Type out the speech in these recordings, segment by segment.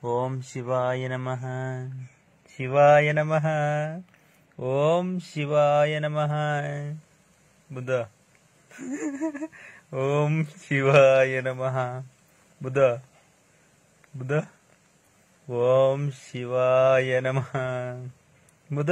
ಓಂ ಶಿವಾಯ ನಮಃ ಶಿವಾಯ ನಮಃ ಓಂ ಶಿವಾಯ ನಮಃ ಬುದ್ಧ ಓಂ ಶಿವಾಯ ನಮಃ ಬುದ್ಧ ಬುದ್ಧ ಓಂ ಶಿವಾಯ ನಮಃ ಬುದ್ಧ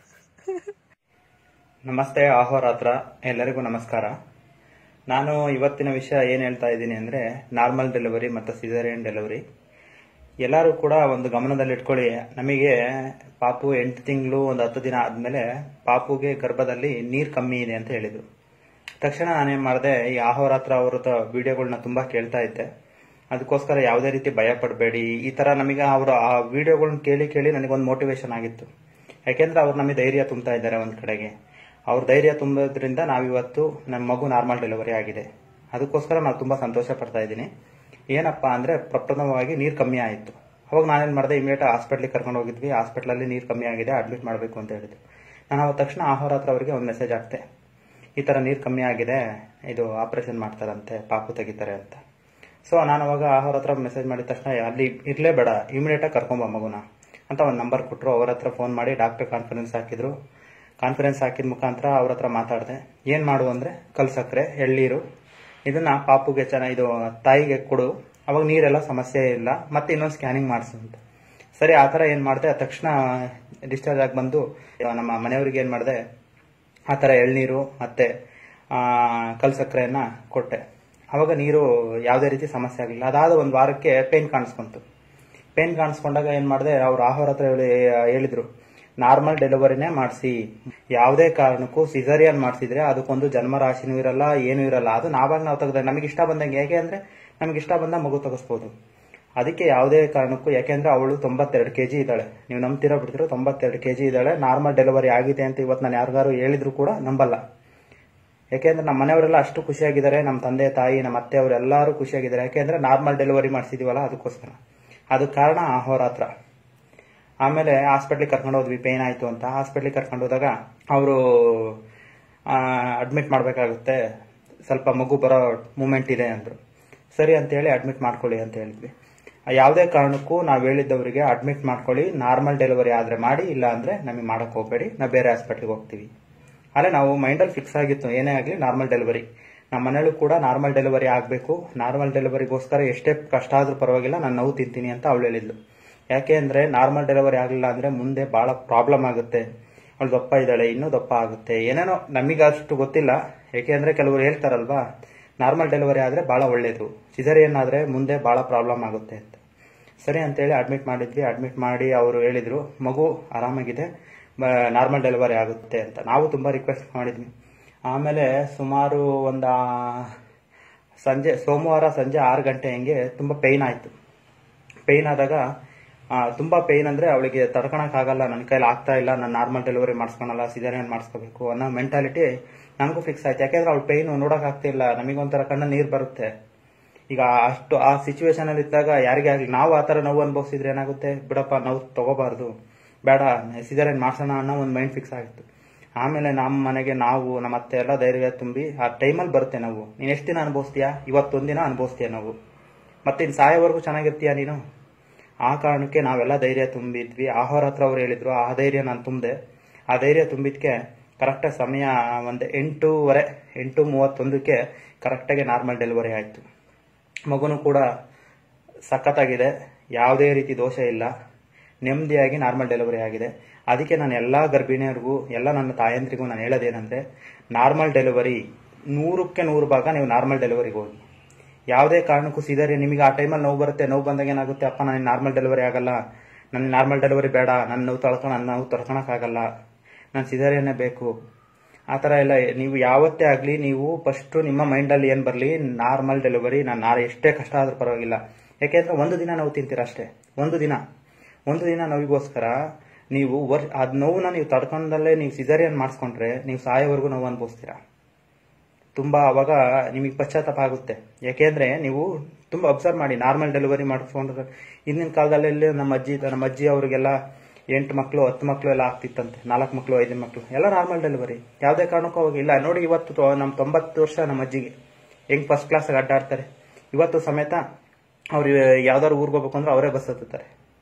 ನಮಸ್ತೆ ಅಹೋರಾತ್ರ ಎಲ್ಲರಿಗೂ ನಮಸ್ಕಾರ ನಾನು ಇವತ್ತಿನ ವಿಷಯ ಏನು ಹೇಳ್ತಾ ಇದ್ದೀನಿ ಅಂದರೆ ನಾರ್ಮಲ್ ಡೆಲಿವರಿ ಮತ್ತು ಸಿಸೇರಿಯನ್ ಡೆಲಿವರಿ ಎಲ್ಲರೂ ಕೂಡ ಒಂದು ಗಮನದಲ್ಲಿಟ್ಕೊಳ್ಳಿ ನಮಗೆ ಪಾಪು ಎಂಟು ತಿಂಗಳು ಒಂದು ಹತ್ತು ದಿನ ಆದಮೇಲೆ ಪಾಪುಗೆ ಗರ್ಭದಲ್ಲಿ ನೀರು ಕಮ್ಮಿ ಇದೆ ಅಂತ ಹೇಳಿದರು ತಕ್ಷಣ ನಾನೇನು ಮಾಡಿದೆ ಈ ಅಹೋರಾತ್ರ ಅವ್ರ ವಿಡಿಯೋಗಳನ್ನ ತುಂಬ ಕೇಳ್ತಾ ಇದ್ದೆ ಅದಕ್ಕೋಸ್ಕರ ಯಾವುದೇ ರೀತಿ ಭಯ ಪಡಬೇಡಿ ಈ ಥರ ನಮಗೆ ಅವರು ಆ ವಿಡಿಯೋಗಳನ್ನ ಕೇಳಿ ಕೇಳಿ ನನಗೊಂದು ಮೋಟಿವೇಶನ್ ಆಗಿತ್ತು ಯಾಕೆಂದ್ರೆ ಅವ್ರು ನಮಗೆ ಧೈರ್ಯ ತುಂಬ್ತಾ ಇದ್ದಾರೆ ಒಂದು ಕಡೆಗೆ ಅವ್ರ ಧೈರ್ಯ ತುಂಬೋದ್ರಿಂದ ನಾವಿವತ್ತು ನಮ್ಮ ಮಗು ನಾರ್ಮಲ್ ಡೆಲಿವರಿ ಆಗಿದೆ ಅದಕ್ಕೋಸ್ಕರ ನಾವು ತುಂಬ ಸಂತೋಷ ಪಡ್ತಾ ಇದ್ದೀನಿ ಏನಪ್ಪಾ ಅಂದರೆ ಪ್ರಪ್ರಥಮವಾಗಿ ನೀರು ಕಮ್ಮಿ ಆಯಿತು ಅವಾಗ ನಾನೇನು ಮಾಡಿದೆ ಇಮಿಡಿಯೇಟ್ ಹಾಸ್ಪಿಟ್ಲಿಗೆ ಕರ್ಕೊಂಡು ಹೋಗಿದ್ವಿ ಹಾಸ್ಪಿಟ್ಲಲ್ಲಿ ನೀರು ಕಮ್ಮಿ ಆಗಿದೆ ಅಡ್ಮಿಟ್ ಮಾಡಬೇಕು ಅಂತ ಹೇಳಿದ್ರು ನಾನು ಅವತ್ತು ತಕ್ಷಣ ಆಹೋರಾತ್ರ ಅವರಿಗೆ ಒಂದು ಮೆಸೇಜ್ ಹಾಕ್ತೆ ಈ ಥರ ನೀರು ಕಮ್ಮಿ ಆಗಿದೆ ಇದು ಆಪರೇಷನ್ ಮಾಡ್ತಾರಂತೆ ಪಾಪು ತೆಗಿತಾರೆ ಅಂತ ಸೊ ನಾನು ಅವಾಗ ಅವ್ರ ಹತ್ರ ಮೆಸೇಜ್ ಮಾಡಿದ ತಕ್ಷಣ ಅಲ್ಲಿ ಇರಲೇ ಬೇಡ ಇಮಿಡಿಯೇಟಾಗಿ ಕರ್ಕೊಂಬ ಮಗುನ ಅಂತ ಒಂದು ನಂಬರ್ ಕೊಟ್ಟರು ಅವ್ರ ಹತ್ರ ಫೋನ್ ಮಾಡಿ ಡಾಕ್ಟರ್ ಕಾನ್ಫರೆನ್ಸ್ ಹಾಕಿದ್ರು ಕಾನ್ಫರೆನ್ಸ್ ಹಾಕಿದ ಮುಖಾಂತರ ಅವ್ರ ಹತ್ರ ಮಾತಾಡಿದೆ ಏನು ಮಾಡು ಅಂದರೆ ಕಲ್ ಸಕ್ಕರೆ ಎಳ್ಳೀರು ಇದನ್ನ ಪಾಪುಗೆ ಚೆನ್ನಾಗಿ ಇದು ತಾಯಿಗೆ ಕೊಡು ಅವಾಗ ನೀರೆಲ್ಲ ಸಮಸ್ಯೆ ಇಲ್ಲ ಮತ್ತೆ ಇನ್ನೊಂದು ಸ್ಕ್ಯಾನಿಂಗ್ ಮಾಡಿಸು ಅಂತ ಸರಿ ಆ ಥರ ಏನು ಮಾಡಿದೆ ತಕ್ಷಣ ಡಿಸ್ಚಾರ್ಜ್ ಆಗಿ ಬಂದು ನಮ್ಮ ಮನೆಯವ್ರಿಗೆ ಏನು ಮಾಡಿದೆ ಆ ಥರ ಎಳ್ನೀರು ಮತ್ತು ಕಲ್ ಸಕ್ಕರೆಯನ್ನು ಕೊಟ್ಟೆ ಅವಾಗ ನೀರು ಯಾವುದೇ ರೀತಿ ಸಮಸ್ಯೆ ಆಗಲಿಲ್ಲ ಅದಾದ ಒಂದು ವಾರಕ್ಕೆ ಪೇನ್ ಕಾಣಿಸ್ಕೊಂತು ಪೇನ್ ಕಾಣಿಸ್ಕೊಂಡಾಗ ಏನು ಮಾಡಿದೆ ಅವ್ರು ಆಹೋರ ಹತ್ರ ಹೇಳಿ ಹೇಳಿದ್ರು ನಾರ್ಮಲ್ ಡೆಲಿವರಿನೇ ಮಾಡಿಸಿ ಯಾವುದೇ ಕಾರಣಕ್ಕೂ ಸಿಸರಿಯನ್ ಮಾಡಿಸಿದ್ರೆ ಅದಕ್ಕೊಂದು ಜನ್ಮರಾಶಿನೂ ಇರಲ್ಲ ಏನೂ ಇರಲ್ಲ ಅದು ನಾವಾಗ ನಾವು ತೆಗೆದ ನಮಗೆ ಇಷ್ಟ ಬಂದಂಗೆ ಯಾಕೆ ಅಂದರೆ ನಮಗೆ ಇಷ್ಟ ಬಂದ ಮಗು ತೆಗೆಸ್ಬೋದು ಅದಕ್ಕೆ ಯಾವುದೇ ಕಾರಣಕ್ಕೂ ಯಾಕೆಂದ್ರೆ ಅವಳು ತೊಂಬತ್ತೆರಡು ಕೆ ಜಿ ಇದ್ದಾಳೆ ನೀವು ನಂಬ್ತಿರೋ ಬಿಡ್ತಿರೋ ತೊಂಬತ್ತೆರಡು ಕೆ ಜಿ ಇದ್ದಾಳೆ ನಾರ್ಮಲ್ ಡೆಲಿವರಿ ಆಗಿದೆ ಅಂತ ಇವತ್ತು ನಾನು ಯಾರಿಗಾರು ಹೇಳಿದ್ರು ಕೂಡ ನಂಬಲ್ಲ ಯಾಕೆಂದ್ರೆ ನಮ್ಮ ಮನೆಯವರೆಲ್ಲ ಅಷ್ಟು ಖುಷಿಯಾಗಿದ್ದಾರೆ ನಮ್ಮ ತಂದೆ ತಾಯಿ ನಮ್ಮ ಅತ್ತೆ ಅವರೆಲ್ಲರೂ ಖುಷಿಯಾಗಿದ್ದಾರೆ ಯಾಕೆಂದ್ರೆ ನಾರ್ಮಲ್ ಡೆಲಿವರಿ ಮಾಡಿಸಿದೀವಲ್ಲ ಅದಕ್ಕೋಸ್ಕರ ಅದಕ್ಕೆ ಕಾರಣ ಅಹೋರಾತ್ರ ಆಮೇಲೆ ಹಾಸ್ಪಿಟ್ಲಿಗೆ ಕರ್ಕೊಂಡು ಹೋದ್ವಿ ಪೇನ್ ಆಯಿತು ಅಂತ ಹಾಸ್ಪಿಟ್ಲಿಗೆ ಕರ್ಕೊಂಡು ಹೋದಾಗ ಅವರು ಅಡ್ಮಿಟ್ ಮಾಡಬೇಕಾಗುತ್ತೆ ಸ್ವಲ್ಪ ಮಗು ಬರೋ ಮೂಮೆಂಟ್ ಇದೆ ಅಂದರು ಸರಿ ಅಂತೇಳಿ ಅಡ್ಮಿಟ್ ಮಾಡ್ಕೊಳ್ಳಿ ಅಂತ ಹೇಳಿದ್ವಿ ಯಾವುದೇ ಕಾರಣಕ್ಕೂ ನಾವು ಹೇಳಿದ್ದವರಿಗೆ ಅಡ್ಮಿಟ್ ಮಾಡ್ಕೊಳ್ಳಿ ನಾರ್ಮಲ್ ಡೆಲಿವರಿ ಆದರೆ ಮಾಡಿ ಇಲ್ಲ ಅಂದರೆ ನಮಗೆ ಮಾಡೋಕ್ಕೆ ಹೋಗಬೇಡಿ ನಾವು ಬೇರೆ ಹಾಸ್ಪಿಟ್ಲಿಗೆ ಹೋಗ್ತೀವಿ ಅಲ್ಲೇ ನಾವು ಮೈಂಡಲ್ಲಿ ಫಿಕ್ಸ್ ಆಗಿತ್ತು ಏನೇ ಆಗಲಿ ನಾರ್ಮಲ್ ಡೆಲಿವರಿ ನಮ್ಮ ಮನೇಲೂ ಕೂಡ ನಾರ್ಮಲ್ ಡೆಲಿವರಿ ಆಗಬೇಕು ನಾರ್ಮಲ್ ಡೆಲಿವರಿಗೋಸ್ಕರ ಎಷ್ಟೇ ಕಷ್ಟ ಆದರೂ ಪರವಾಗಿಲ್ಲ ನಾನು ನೋವು ತಿಂತೀನಿ ಅಂತ ಅವಳು ಹೇಳಿದ್ಲು ಯಾಕೆ ಅಂದರೆ ನಾರ್ಮಲ್ ಡೆಲಿವರಿ ಆಗಲಿಲ್ಲ ಅಂದರೆ ಮುಂದೆ ಭಾಳ ಪ್ರಾಬ್ಲಮ್ ಆಗುತ್ತೆ ಅವಳು ದಪ್ಪ ಇದ್ದಾಳೆ ಇನ್ನೂ ದಪ್ಪ ಆಗುತ್ತೆ ಏನೇನೋ ನಮಗೆ ಅಷ್ಟು ಗೊತ್ತಿಲ್ಲ ಯಾಕೆಂದರೆ ಕೆಲವರು ಹೇಳ್ತಾರಲ್ವಾ ನಾರ್ಮಲ್ ಡೆಲಿವರಿ ಆದರೆ ಭಾಳ ಒಳ್ಳೆಯದು ಸಿಸರಿಯನ್ ಆದರೆ ಮುಂದೆ ಭಾಳ ಪ್ರಾಬ್ಲಮ್ ಆಗುತ್ತೆ ಅಂತ ಸರಿ ಅಂತೇಳಿ ಅಡ್ಮಿಟ್ ಮಾಡಿದ್ವಿ ಅಡ್ಮಿಟ್ ಮಾಡಿ ಅವರು ಹೇಳಿದರು ಮಗು ಆರಾಮಾಗಿದೆ ನಾರ್ಮಲ್ ಡೆಲಿವರಿ ಆಗುತ್ತೆ ಅಂತ ನಾವು ತುಂಬ ರಿಕ್ವೆಸ್ಟ್ ಮಾಡಿದ್ವಿ ಆಮೇಲೆ ಸುಮಾರು ಒಂದು ಸಂಜೆ ಸೋಮವಾರ ಸಂಜೆ ಆರು ಗಂಟೆ ಹಂಗೆ ತುಂಬ ಪೇಯ್ನ್ ಆಯಿತು ಪೇಯ್ನ್ ಆದಾಗ ತುಂಬ ಪೇಯ್ನ್ ಅಂದರೆ ಅವಳಿಗೆ ತಡ್ಕೊಳಕ್ಕಾಗಲ್ಲ ನನ್ನ ಕೈಲಿ ಆಗ್ತಾ ಇಲ್ಲ ನಾನು ನಾರ್ಮಲ್ ಡೆಲಿವರಿ ಮಾಡಿಸ್ಕೊಳಲ್ಲ ಸಿಸರಿಯನ್ ಮಾಡಿಸ್ಕೋಬೇಕು ಅನ್ನೋ ಮೆಂಟಾಲಿಟಿ ನನಗೂ ಫಿಕ್ಸ್ ಆಯ್ತು ಯಾಕೆಂದ್ರೆ ಅವಳು ಪೇಯ್ನು ನೋಡೋಕ್ಕಾಗ್ತಾ ಇಲ್ಲ ನಮಗೊಂಥರ ಕಣ್ಣ ನೀರು ಬರುತ್ತೆ ಈಗ ಅಷ್ಟು ಆ ಸಿಚುವೇಶನ್ ಅಲ್ಲಿ ಇದ್ದಾಗ ಯಾರಿಗೇ ಆಗಲಿ ನಾವು ಆ ಥರ ನೋವು ಅನುಭವಿಸಿದ್ರೆ ಏನಾಗುತ್ತೆ ಬಿಡಪ್ಪ ನೋವು ತಗೋಬಾರ್ದು ಬೇಡ ಸಿಸರಿಯನ್ ಮಾಡ್ಸೋಣ ಅನ್ನೋ ಒಂದು ಮೈಂಡ್ ಫಿಕ್ಸ್ ಆಗಿತ್ತು ಆಮೇಲೆ ನಮ್ಮ ಮನೆಗೆ ನಾವು ನಮ್ಮ ಅತ್ತೆ ಎಲ್ಲ ಧೈರ್ಯ ತುಂಬಿ ಆ ಟೈಮಲ್ಲಿ ಬರುತ್ತೆ ನಾವು ನೀನು ಎಷ್ಟು ದಿನ ಅನುಭವಿಸ್ತೀಯಾ ಇವತ್ತೊಂದಿನ ಅನುಭವಿಸ್ತೀಯ ನಾವು ಮತ್ತೆ ಇನ್ನು ಸಾಯೋವರೆಗೂ ಚೆನ್ನಾಗಿರ್ತೀಯ ನೀನು ಆ ಕಾರಣಕ್ಕೆ ನಾವೆಲ್ಲ ಧೈರ್ಯ ತುಂಬಿದ್ವಿ ಆಹಾರ ಹತ್ರ ಅವ್ರು ಹೇಳಿದ್ರು ಆ ಧೈರ್ಯ ನಾನು ತುಂಬಿದೆ ಆ ಧೈರ್ಯ ತುಂಬಿದ್ಕೆ ಕರೆಕ್ಟಾಗಿ ಸಮಯ ಒಂದು ಎಂಟೂವರೆ ಎಂಟು ಮೂವತ್ತೊಂದಕ್ಕೆ ಕರೆಕ್ಟಾಗಿ ನಾರ್ಮಲ್ ಡೆಲಿವರಿ ಆಯಿತು ಮಗುನೂ ಕೂಡ ಸಖತ್ತಾಗಿದೆ ಯಾವುದೇ ರೀತಿ ದೋಷ ಇಲ್ಲ ನೆಮ್ಮದಿಯಾಗಿ ನಾರ್ಮಲ್ ಡೆಲಿವರಿ ಆಗಿದೆ ಅದಕ್ಕೆ ನಾನು ಎಲ್ಲ ಗರ್ಭಿಣಿಯರಿಗೂ ಎಲ್ಲ ನನ್ನ ತಾಯಂದ್ರಿಗೂ ನಾನು ಹೇಳೋದೇನೆಂದರೆ ನಾರ್ಮಲ್ ಡೆಲಿವರಿ ನೂರಕ್ಕೆ ನೂರು ಭಾಗ ನೀವು ನಾರ್ಮಲ್ ಡೆಲಿವರಿಗೆ ಹೋಗಿ ಯಾವುದೇ ಕಾರಣಕ್ಕೂ ಸಿದರೆ ನಿಮಗೆ ಆ ಟೈಮಲ್ಲಿ ನೋವು ಬರುತ್ತೆ ನೋವು ಬಂದಾಗ ಏನಾಗುತ್ತೆ ಅಪ್ಪ ನನಗೆ ನಾರ್ಮಲ್ ಡೆಲಿವರಿ ಆಗಲ್ಲ ನನ್ನ ನಾರ್ಮಲ್ ಡೆಲಿವರಿ ಬೇಡ ನನ್ನ ನೋವು ತಳ್ಕೊಂಡು ನನ್ನ ನೋವು ತಡ್ಕೊಳಕ್ಕಾಗಲ್ಲ ನಾನು ಸಿದರಿಯನ್ನೇ ಬೇಕು ಆ ಥರ ಎಲ್ಲ ನೀವು ಯಾವತ್ತೇ ಆಗಲಿ ನೀವು ಫಸ್ಟು ನಿಮ್ಮ ಮೈಂಡಲ್ಲಿ ಏನು ಬರಲಿ ನಾರ್ಮಲ್ ಡೆಲಿವರಿ ನಾನು ನಾಳೆ ಎಷ್ಟೇ ಕಷ್ಟ ಆದರೂ ಪರವಾಗಿಲ್ಲ ಯಾಕೆಂದರೆ ಒಂದು ದಿನ ನೋವು ತಿಂತೀರ ಅಷ್ಟೇ ಒಂದು ದಿನ ಒಂದು ದಿನ ನೋವಿಗೋಸ್ಕರ ನೀವು ವರ್ ಅದು ನೋವನ್ನ ನೀವು ತಡ್ಕೊಂಡಲ್ಲೇ ನೀವು ಸಿಸರಿಯನ್ ಮಾಡಿಸ್ಕೊಂಡ್ರೆ ನೀವು ಸಾಯೋವರೆಗೂ ನೋವು ಅನುಭವಿಸ್ತೀರಾ ತುಂಬ ಅವಾಗ ನಿಮಗೆ ಪಶ್ಚಾತ್ತಾಪ ಆಗುತ್ತೆ ಯಾಕೆಂದರೆ ನೀವು ತುಂಬ ಅಬ್ಸರ್ವ್ ಮಾಡಿ ನಾರ್ಮಲ್ ಡೆಲಿವರಿ ಮಾಡಿಸ್ಕೊಂಡ್ರೆ ಹಿಂದಿನ ಕಾಲದಲ್ಲಿ ನಮ್ಮ ಅಜ್ಜಿ ನಮ್ಮ ಅಜ್ಜಿ ಅವರಿಗೆಲ್ಲ ಎಂಟು ಮಕ್ಕಳು ಹತ್ತು ಮಕ್ಕಳು ಎಲ್ಲ ಆಗ್ತಿತ್ತಂತೆ ನಾಲ್ಕು ಮಕ್ಕಳು ಐದು ಮಕ್ಕಳು ಎಲ್ಲ ನಾರ್ಮಲ್ ಡೆಲಿವರಿ ಯಾವುದೇ ಕಾರಣಕ್ಕೂ ಅವಾಗ ಇಲ್ಲ ನೋಡಿ ಇವತ್ತು ತೊ- ನಮ್ಮ ತೊಂಬತ್ತು ವರ್ಷ ನಮ್ಮ ಅಜ್ಜಿಗೆ ಹೆಂಗ್ ಫಸ್ಟ್ ಕ್ಲಾಸಾಗಿ ಅಡ್ಡಾಡ್ತಾರೆ ಇವತ್ತು ಸಮೇತ ಅವ್ರು ಯಾವ್ದಾದ್ರು ಊರಿಗೆ ಹೋಗ್ಬೇಕು ಅಂದ್ರೆ ಅವರೇ ಬಸ್ ಹತ್ತುತ್ತಾರೆ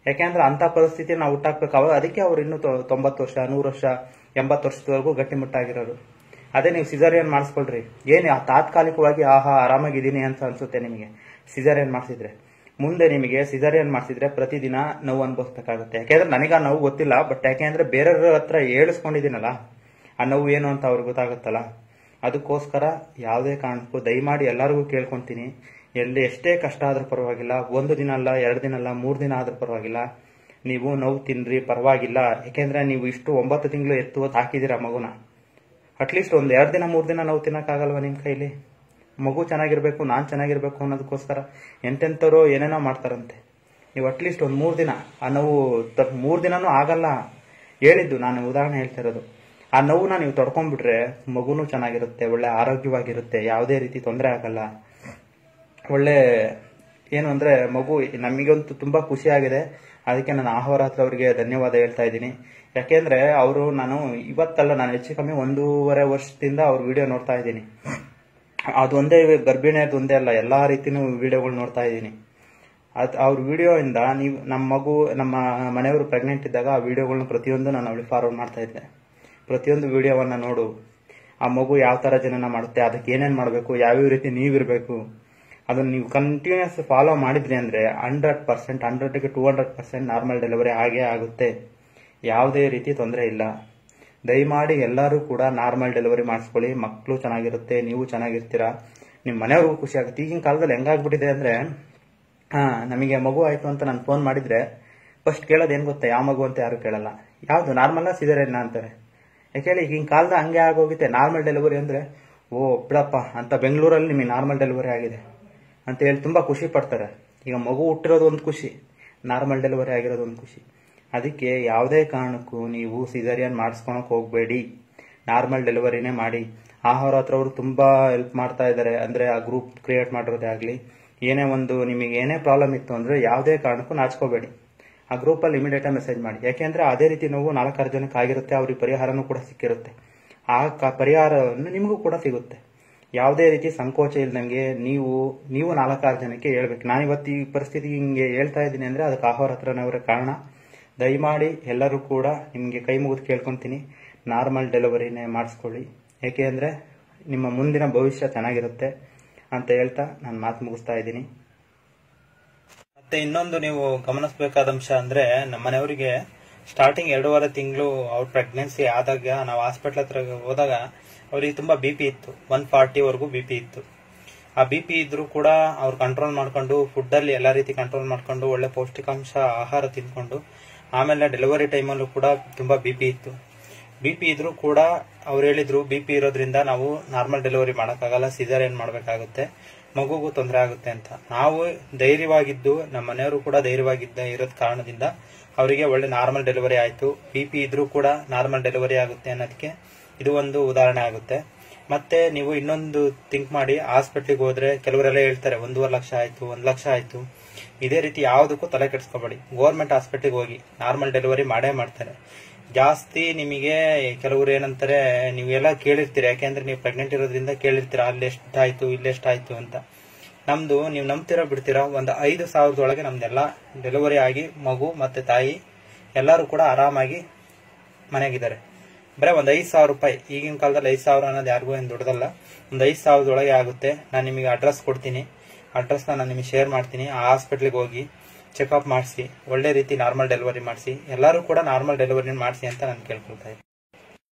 ಯಾಕೆಂದ್ರೆ ಅಂತ ಪರಿಸ್ಥಿತಿ ನಾವು ಹುಟ್ಟಾಕ್ಬೇಕು ಅವಾಗ ಅದಕ್ಕೆ ಅವ್ರು ಇನ್ನೂ ತೊ- ತೊಂಬತ್ತು ವರ್ಷ ನೂರು ವರ್ಷ ಎಂಬತ್ತು ವರ್ಷದವರೆಗೂ ಗಟ್ಟಿಮುಟ್ಟಾಗಿರೋರು ಅದೇ ನೀವು ಸಿಸರಿಯನ್ ಮಾಡಿಸ್ಕೊಳ್ರಿ ಏನು ಆ ತಾತ್ಕಾಲಿಕವಾಗಿ ಆಹಾ ಆರಾಮಾಗಿದ್ದೀನಿ ಅಂತ ಅನ್ಸುತ್ತೆ ನಿಮಗೆ ಸಿಸರಿಯನ್ ಮಾಡಿಸಿದ್ರೆ ಮುಂದೆ ನಿಮಗೆ ಸಿಸರಿಯನ್ ಮಾಡಿಸಿದ್ರೆ ಪ್ರತಿದಿನ ನೋವು ಅನುಭವಿಸ್ಬೇಕಾಗುತ್ತೆ ಯಾಕೆಂದ್ರೆ ನನಗೆ ಆ ನೋವು ಗೊತ್ತಿಲ್ಲ ಬಟ್ ಯಾಕೆಂದ್ರೆ ಬೇರೆಯವ್ರ ಹತ್ರ ಹೇಳಿಸ್ಕೊಂಡಿದ್ದೀನಲ್ಲ ಆ ನೋವು ಏನು ಅಂತ ಅವ್ರಿಗೆ ಗೊತ್ತಾಗುತ್ತಲ್ಲ ಅದಕ್ಕೋಸ್ಕರ ಯಾವುದೇ ಕಾರಣಕ್ಕೂ ದಯಮಾಡಿ ಎಲ್ಲರಿಗೂ ಕೇಳ್ಕೊಂತೀನಿ ಎಲ್ಲಿ ಎಷ್ಟೇ ಕಷ್ಟ ಆದ್ರೂ ಪರವಾಗಿಲ್ಲ ಒಂದು ದಿನ ಅಲ್ಲ ಎರಡು ದಿನ ಅಲ್ಲ ಮೂರು ದಿನ ಆದ್ರೂ ಪರವಾಗಿಲ್ಲ ನೀವು ನೋವು ತಿನ್ರಿ ಪರವಾಗಿಲ್ಲ ಯಾಕೆಂದ್ರೆ ನೀವು ಇಷ್ಟು ಒಂಬತ್ತು ತಿಂಗಳು ಎತ್ತು ಹೊತ್ತು ಹಾಕಿದ್ದೀರಾ ಮಗುನ ಅಟ್ಲೀಸ್ಟ್ ಒಂದು ಎರಡು ದಿನ ಮೂರು ದಿನ ನೋವು ತಿನ್ನಕ್ಕಾಗಲ್ವಾ ನಿಮ್ಮ ಕೈಲಿ ಮಗು ಚೆನ್ನಾಗಿರ್ಬೇಕು ನಾನು ಚೆನ್ನಾಗಿರ್ಬೇಕು ಅನ್ನೋದಕ್ಕೋಸ್ಕರ ಎಂತೆಂಥವ್ರು ಏನೇನೋ ಮಾಡ್ತಾರಂತೆ ನೀವು ಅಟ್ಲೀಸ್ಟ್ ಒಂದು ಮೂರು ದಿನ ಆ ನೋವು ತ- ಮೂರು ದಿನನೂ ಆಗಲ್ಲ ಹೇಳಿದ್ದು ನಾನು ಉದಾಹರಣೆ ಹೇಳ್ತಾ ಇರೋದು ಆ ನೋವನ್ನ ನೀವು ತಡ್ಕೊಂಡ್ಬಿಟ್ರೆ ಮಗುನೂ ಚೆನ್ನಾಗಿರುತ್ತೆ ಒಳ್ಳೆ ಆರೋಗ್ಯವಾಗಿರುತ್ತೆ ಯಾವುದೇ ರೀತಿ ತೊಂದರೆ ಆಗಲ್ಲ ಒಳ್ಳೆ ಏನು ಅಂದ್ರೆ ಮಗು ನಮಗಂತೂ ತುಂಬಾ ಖುಷಿ ಆಗಿದೆ ಅದಕ್ಕೆ ನಾನು ಆಹೋರಾತ್ರ ಅವರಿಗೆ ಧನ್ಯವಾದ ಹೇಳ್ತಾ ಇದ್ದೀನಿ ಯಾಕೆಂದ್ರೆ ಅವರು ನಾನು ಇವತ್ತಲ್ಲ ನಾನು ಹೆಚ್ಚು ಕಮ್ಮಿ ಒಂದೂವರೆ ವರ್ಷದಿಂದ ಅವ್ರ ವಿಡಿಯೋ ನೋಡ್ತಾ ಇದ್ದೀನಿ ಅದೊಂದೇ ಗರ್ಭಿಣಿಯದು ಒಂದೇ ಅಲ್ಲ ಎಲ್ಲಾ ರೀತಿನೂ ವಿಡಿಯೋಗಳು ನೋಡ್ತಾ ಇದ್ದೀನಿ ಅದ್ ಅವ್ರ ವಿಡಿಯೋ ಇಂದ ನೀವು ನಮ್ಮ ಮಗು ನಮ್ಮ ಮನೆಯವರು ಪ್ರೆಗ್ನೆಂಟ್ ಇದ್ದಾಗ ಆ ವಿಡಿಯೋಗಳನ್ನ ಪ್ರತಿಯೊಂದು ನಾನು ಅವಳಿಗೆ ಫಾರ್ವರ್ಡ್ ಮಾಡ್ತಾ ಇದ್ದೆ ಪ್ರತಿಯೊಂದು ವಿಡಿಯೋವನ್ನ ನೋಡು ಆ ಮಗು ಯಾವ ತರ ಜನನ ಮಾಡುತ್ತೆ ಅದಕ್ಕೆ ಏನೇನ್ ಮಾಡಬೇಕು ಯಾವ್ಯಾವ ರೀತಿ ನೀವಿರ್ಬೇಕು ಅದನ್ನ ನೀವು ಕಂಟಿನ್ಯೂಸ್ ಫಾಲೋ ಮಾಡಿದ್ರಿ ಅಂದ್ರೆ ಹಂಡ್ರೆಡ್ ಪರ್ಸೆಂಟ್ ಹಂಡ್ರೆಡ್ಗೆ two hundred percent normal delivery ಆಗೇ ಆಗುತ್ತೆ ಯಾವುದೇ ರೀತಿ ತೊಂದರೆ ಇಲ್ಲ ದಯಮಾಡಿ ಎಲ್ಲರೂ ಕೂಡ ನಾರ್ಮಲ್ ಡೆಲಿವರಿ ಮಾಡಿಸ್ಕೊಳ್ಳಿ ಮಕ್ಕಳು ಚೆನ್ನಾಗಿರುತ್ತೆ ನೀವು ಚೆನ್ನಾಗಿರ್ತೀರಾ ನಿಮ್ಮ ಮನೆಯವ್ರಿಗೂ ಖುಷಿ ಆಗುತ್ತೆ ಈಗಿನ ಕಾಲದಲ್ಲಿ ಹೆಂಗಾಗ್ಬಿಟ್ಟಿದೆ ಅಂದ್ರೆ ಹಾ ನಮಗೆ ಮಗು ಆಯ್ತು ಅಂತ ನಾನು ಫೋನ್ ಮಾಡಿದ್ರೆ ಫಸ್ಟ್ ಕೇಳೋದು ಏನ್ ಗೊತ್ತಾ ಯಾವ ಮಗು ಅಂತ ಯಾರು ಕೇಳಲ್ಲ ಯಾವ್ದು ನಾರ್ಮಲ್ ಸಿದರೇನ ಅಂತಾರೆ ಯಾಕೆ ಈಗಿನ ಕಾಲದ ಹಂಗೆ ಆಗೋಗುತ್ತೆ ನಾರ್ಮಲ್ ಡೆಲಿವರಿ ಅಂದ್ರೆ ಓ ಬಿಡಪ್ಪ ಅಂತ ಬೆಂಗಳೂರಲ್ಲಿ ನಿಮಗೆ ನಾರ್ಮಲ್ ಡೆಲಿವರಿ ಆಗಿದೆ ಅಂತ ಹೇಳಿ ತುಂಬಾ ಖುಷಿ ಪಡ್ತಾರೆ ಈಗ ಮಗು ಹುಟ್ಟಿರೋದು ಒಂದು ಖುಷಿ ನಾರ್ಮಲ್ ಡೆಲಿವರಿ ಆಗಿರೋದು ಒಂದು ಖುಷಿ ಅದಕ್ಕೆ ಯಾವುದೇ ಕಾರಣಕ್ಕೂ ನೀವು ಸಿಸರಿಯನ್ ಮಾಡಿಸ್ಕೊಳಕ್ ಹೋಗಬೇಡಿ ನಾರ್ಮಲ್ ಡೆಲಿವರಿನೇ ಮಾಡಿ ಆಹಾರ ಹತ್ರ ಅವರು ತುಂಬಾ ಹೆಲ್ಪ್ ಮಾಡ್ತಾ ಇದ್ದಾರೆ ಅಂದ್ರೆ ಆ ಗ್ರೂಪ್ ಕ್ರಿಯೇಟ್ ಮಾಡಿರೋದೇ ಆಗಲಿ ಏನೇ ಒಂದು ನಿಮಗೆ ಏನೇ ಪ್ರಾಬ್ಲಮ್ ಇತ್ತು ಅಂದ್ರೆ ಯಾವುದೇ ಕಾರಣಕ್ಕೂ ನಾಚ್ಕೋಬೇಡಿ ಆ ಗ್ರೂಪಲ್ಲಿ ಇಮಿಡಿಯೇಟ್ ಮೆಸೇಜ್ ಮಾಡಿ ಯಾಕೆಂದ್ರೆ ಅದೇ ರೀತಿ ನೋವು ನಾಲ್ಕಾರು ಜನಕ್ಕೆ ಆಗಿರುತ್ತೆ ಅವ್ರಿಗೆ ಪರಿಹಾರನೂ ಕೂಡ ಸಿಕ್ಕಿರುತ್ತೆ ಆ ಕ- ಪರಿಹಾರವನ್ನು ನಿಮಗೂ ಕೂಡ ಸಿಗುತ್ತೆ ಯಾವುದೇ ರೀತಿ ಸಂಕೋಚ ಇಲ್ದಂಗೆ ನೀವು ನೀವು ನಾಲ್ಕಾರು ಜನಕ್ಕೆ ಹೇಳ್ಬೇಕು ನಾನು ಇವತ್ತು ಈ ಪರಿಸ್ಥಿತಿ ಹಿಂಗೆ ಹೇಳ್ತಾ ಇದ್ದೀನಿ ಅಂದ್ರೆ ಅದಕ್ಕೆ ಆಹೋರ ಹತ್ರನವರ ಕಾರಣ ದಯಮಾಡಿ ಎಲ್ಲರೂ ಕೂಡ ನಿಮಗೆ ಕೈ ಮುಗಿದು ಕೇಳ್ಕೊಂತೀನಿ ನಾರ್ಮಲ್ ಡೆಲಿವರಿನೇ ಮಾಡಿಸ್ಕೊಳ್ಳಿ ಏಕೆ ಅಂದ್ರೆ ನಿಮ್ಮ ಮುಂದಿನ ಭವಿಷ್ಯ ಚೆನ್ನಾಗಿರುತ್ತೆ ಅಂತ ಹೇಳ್ತಾ ನಾನು ಮಾತು ಮುಗಿಸ್ತಾ ಇದ್ದೀನಿ ಮತ್ತೆ ಇನ್ನೊಂದು ನೀವು ಗಮನಿಸಬೇಕಾದ ಅಂಶ ಅಂದ್ರೆ ನಮ್ಮ ಮನೆಯವರಿಗೆ ಸ್ಟಾರ್ಟಿಂಗ್ ಎರಡೂವರೆ ತಿಂಗಳು ಅವ್ರ ಪ್ರೆಗ್ನೆನ್ಸಿ ಆದಾಗ ನಾವು ಹಾಸ್ಪಿಟ್ಲ್ ಹತ್ರ ಹೋದಾಗ ಅವರಿಗೆ ತುಂಬಾ ಬಿ ಪಿ ಇತ್ತು ಒನ್ ಫಾರ್ಟಿವರೆಗೂ ಬಿ ಪಿ ಇತ್ತು ಆ ಬಿ ಪಿ ಇದ್ರೂ ಕೂಡ ಅವ್ರು ಕಂಟ್ರೋಲ್ ಮಾಡ್ಕೊಂಡು ಫುಡ್ ಅಲ್ಲಿ ಎಲ್ಲಾ ರೀತಿ ಕಂಟ್ರೋಲ್ ಮಾಡ್ಕೊಂಡು ಒಳ್ಳೆ ಪೌಷ್ಟಿಕಾಂಶ ಆಹಾರ ತಿನ್ಕೊಂಡು ಆಮೇಲೆ ಡೆಲಿವರಿ ಟೈಮಲ್ಲೂ ಕೂಡ ತುಂಬಾ ಬಿ ಪಿ ಇತ್ತು ಬಿ ಪಿ ಇದ್ರೂ ಕೂಡ ಅವ್ರು ಹೇಳಿದ್ರು ಬಿ ಪಿ ಇರೋದ್ರಿಂದ ನಾವು ನಾರ್ಮಲ್ ಡೆಲಿವರಿ ಮಾಡೋಕ್ಕಾಗಲ್ಲ ಸಿಸರ್ ಏನ್ ಮಾಡ್ಬೇಕಾಗುತ್ತೆ ಮಗುಗೂ ತೊಂದರೆ ಆಗುತ್ತೆ ಅಂತ ನಾವು ಧೈರ್ಯವಾಗಿದ್ದು ನಮ್ಮ ಮನೆಯವರು ಕೂಡ ಧೈರ್ಯವಾಗಿದ್ದ ಇರೋದ್ ಕಾರಣದಿಂದ ಅವರಿಗೆ ಒಳ್ಳೆ ನಾರ್ಮಲ್ ಡೆಲಿವರಿ ಆಯ್ತು ಬಿ ಪಿ ಇದ್ರೂ ಕೂಡ ನಾರ್ಮಲ್ ಡೆಲಿವರಿ ಆಗುತ್ತೆ ಅನ್ನೋದಕ್ಕೆ ಇದು ಒಂದು ಉದಾಹರಣೆ ಆಗುತ್ತೆ ಮತ್ತೆ ನೀವು ಇನ್ನೊಂದು ಥಿಂಕ್ ಮಾಡಿ ಹಾಸ್ಪಿಟ್ಲಿಗೆ ಹೋದ್ರೆ ಕೆಲವರೆಲ್ಲ ಹೇಳ್ತಾರೆ ಒಂದೂವರೆ ಲಕ್ಷ ಆಯ್ತು ಒಂದ್ ಲಕ್ಷ ಆಯ್ತು ಇದೇ ರೀತಿ ಯಾವುದಕ್ಕೂ ತಲೆ ಕೆಡಿಸ್ಕೋಬೇಡಿ ಗೌರ್ಮೆಂಟ್ ಹಾಸ್ಪಿಟ್ಲಿಗೆ ಹೋಗಿ ನಾರ್ಮಲ್ ಡೆಲಿವರಿ ಮಾಡೇ ಮಾಡ್ತಾರೆ ಜಾಸ್ತಿ ನಿಮಗೆ ಕೆಲವರು ಏನಂತಾರೆ ನೀವೆಲ್ಲ ಕೇಳಿರ್ತೀರ ಯಾಕೆಂದ್ರೆ ನೀವು ಪ್ರೆಗ್ನೆಂಟ್ ಇರೋದ್ರಿಂದ ಕೇಳಿರ್ತೀರ ಅಲ್ಲಿ ಎಷ್ಟಾಯ್ತು ಇಲ್ಲಿ ಎಷ್ಟಾಯ್ತು ಅಂತ ನಮ್ದು ನೀವು ನಂಬ್ತಿರೋ ಬಿಡ್ತೀರಾ ಒಂದು ಐದು ಸಾವಿರದೊಳಗೆ ನಮ್ದೆಲ್ಲ ಡೆಲಿವರಿ ಆಗಿ ಮಗು ಮತ್ತೆ ತಾಯಿ ಎಲ್ಲರೂ ಕೂಡ ಆರಾಮಾಗಿ ಮನೆಗಿದ್ದಾರೆ ಬರೀ ಒಂದ್ ಐದು ಸಾವಿರ ರೂಪಾಯಿ ಈಗಿನ ಕಾಲದಲ್ಲಿ ಐದು ಸಾವಿರ ಅನ್ನೋದು ಯಾರಿಗೂ ಏನು ದೊಡ್ಡದಲ್ಲ ಒಂದು ಐದು ಸಾವಿರದೊಳಗೆ ಆಗುತ್ತೆ ನಾನು ನಿಮಗೆ ಅಡ್ರೆಸ್ ಕೊಡ್ತೀನಿ ಅಡ್ರೆಸ್ನ ನಾನು ನಿಮಗೆ ಶೇರ್ ಮಾಡ್ತೀನಿ ಆ ಹಾಸ್ಪಿಟ್ಲಿಗೆ ಹೋಗಿ ಚೆಕಪ್ ಮಾಡಿಸಿ ಒಳ್ಳೆ ರೀತಿ ನಾರ್ಮಲ್ ಡೆಲಿವರಿ ಮಾಡಿಸಿ ಎಲ್ಲರೂ ಕೂಡ ನಾರ್ಮಲ್ ಡೆಲಿವರಿ ಮಾಡಿಸಿ ಅಂತ ನಾನು ಕೇಳ್ಕೊಳ್ತಾ ಇದ್ದೀನಿ